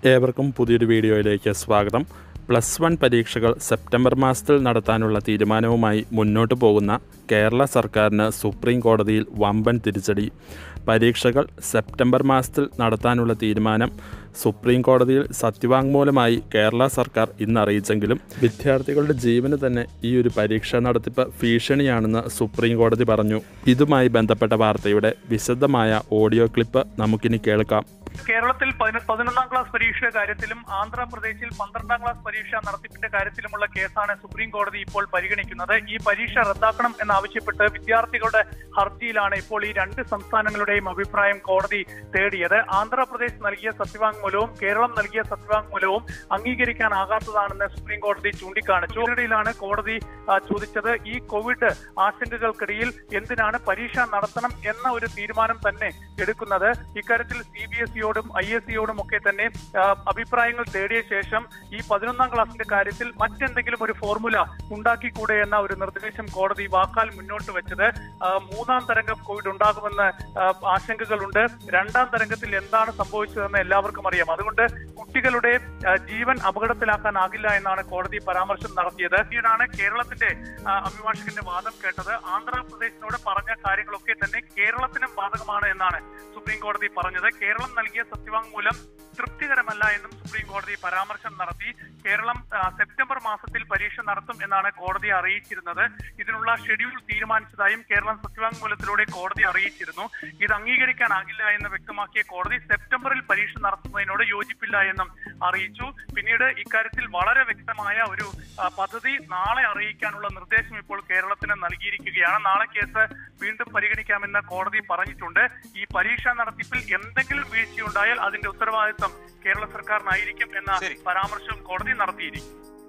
ഏവർക്കും പുതിയൊരു വീഡിയോയിലേക്ക് സ്വാഗതം പ്ലസ് വൺ പരീക്ഷകൾ സെപ്റ്റംബർ മാസത്തിൽ നടത്താനുള്ള തീരുമാനവുമായി മുന്നോട്ട് പോകുന്ന കേരള സർക്കാരിന് സുപ്രീം കോടതിയിൽ വമ്പൻ തിരിച്ചടി പരീക്ഷകൾ സെപ്റ്റംബർ മാസത്തിൽ നടത്താനുള്ള തീരുമാനം സുപ്രീം കോടതിയിൽ സത്യവാങ്മൂലമായി കേരള സർക്കാർ ഇന്ന് അറിയിച്ചെങ്കിലും വിദ്യാർത്ഥികളുടെ ജീവന് തന്നെ ഈ ഒരു പരീക്ഷാ നടത്തിപ്പ് ഭീഷണിയാണെന്ന് സുപ്രീം കോടതി പറഞ്ഞു ഇതുമായി ബന്ധപ്പെട്ട വാർത്തയുടെ വിശദമായ ഓഡിയോ ക്ലിപ്പ് നമുക്കിനി കേൾക്കാം കേരളത്തിൽ പതിന- പതിനൊന്നാം ക്ലാസ് പരീക്ഷയുടെ കാര്യത്തിലും ആന്ധ്രാപ്രദേശിൽ പന്ത്രണ്ടാം ക്ലാസ് പരീക്ഷ നടത്തിപ്പിന്റെ കാര്യത്തിലുമുള്ള കേസാണ് സുപ്രീം കോടതി ഇപ്പോൾ പരിഗണിക്കുന്നത് ഈ പരീക്ഷ റദ്ദാക്കണം എന്നാവശ്യപ്പെട്ട് വിദ്യാർത്ഥികളുടെ ഹർജിയിലാണ് ഇപ്പോൾ ഈ രണ്ട് സംസ്ഥാനങ്ങളുടെയും അഭിപ്രായം കോടതി തേടിയത് ആന്ധ്രാപ്രദേശ് നൽകിയ സത്യവാങ്മൂലവും കേരളം നൽകിയ സത്യവാങ്മൂലവും അംഗീകരിക്കാനാകാത്തതാണെന്ന് സുപ്രീം കോടതി ചൂണ്ടിക്കാണിച്ചു ഇതിനിടയിലാണ് കോടതി ആ, ചോദിച്ചത് ഈ കോവിഡ് ആശങ്കകൾക്കിടയിൽ എന്തിനാണ് പരീക്ഷ നടത്തണം എന്ന ഒരു തീരുമാനം തന്നെ എടുക്കുന്നത് ഇക്കാര്യത്തിൽ സി ബി എസ് ഇയോടും ഐ എസ് സിയോടും ഒക്കെ തന്നെ ആ, അഭിപ്രായങ്ങൾ തേടിയ ശേഷം ഈ പതിനൊന്നാം ക്ലാസിന്റെ കാര്യത്തിൽ മറ്റെന്തെങ്കിലും ഒരു ഫോർമുല ഉണ്ടാക്കിക്കൂടെ എന്ന ഒരു നിർദ്ദേശം കോടതി വാക്കാൽ മുന്നോട്ട് വെച്ചത് ആ, മൂന്നാം തരംഗം കോവിഡ് ഉണ്ടാകുമെന്ന് ആ, ആശങ്കകളുണ്ട് രണ്ടാം തരംഗത്തിൽ എന്താണ് സംഭവിച്ചതെന്ന് എല്ലാവർക്കും അറിയാം അതുകൊണ്ട് കുട്ടികളുടെ ആ, ജീവൻ അപകടത്തിലാക്കാനാകില്ല എന്നാണ് കോടതി പരാമർശം നടത്തിയത് പിന്നീടാണ് കേരളത്തിന്റെ ആ, അഭിഭാഷകന്റെ വാദം കേട്ടത് ആന്ധ്രാപ്രദേശിനോട് പറഞ്ഞ കാര്യങ്ങളൊക്കെ തന്നെ കേരളത്തിനും ബാധകമാണ് എന്നാണ് സുപ്രീം കോടതി പറഞ്ഞത് കേരളം നൽകിയ സത്യവാങ്മൂലം തൃപ്തികരമല്ല എന്നും സുപ്രീം കോടതി പരാമർശം നടത്തി കേരളം ആ, സെപ്റ്റംബർ മാസത്തിൽ പരീക്ഷ നടത്തും എന്നാണ് കോടതി അറിയിച്ചിരുന്നത് ഇതിനുള്ള ഷെഡ്യൂൾ തീരുമാനിച്ചതായും കേരളം സത്യവാങ്മൂലത്തിലൂടെ കോടതി അറിയിച്ചിരുന്നു ഇത് അംഗീകരിക്കാനാകില്ല എന്ന് വ്യക്തമാക്കിയ കോടതി സെപ്റ്റംബറിൽ പരീക്ഷ നടത്തുന്നതിനോട് യോജിപ്പില്ല എന്നും അറിയിച്ചു പിന്നീട് ഇക്കാര്യത്തിൽ വളരെ വ്യക്തമായ ഒരു ആ, പദ്ധതി നാളെ അറിയിക്കാനുള്ള നിർദ്ദേശം ഇപ്പോൾ കേരളത്തിന് നൽകിയിരിക്കുകയാണ് നാളെ കേസ് വീണ്ടും പരിഗണിക്കാമെന്ന് കോടതി പറഞ്ഞിട്ടുണ്ട് ഈ പരീക്ഷാ നടത്തിപ്പിൽ എന്തെങ്കിലും വീഴ്ചയുണ്ടായാൽ അതിന്റെ ഉത്തരവാദിത്തം കേരള സർക്കാരിനായിരിക്കും എന്ന ശരി. പരാമർശം കോടതി നടത്തിയിരിക്കും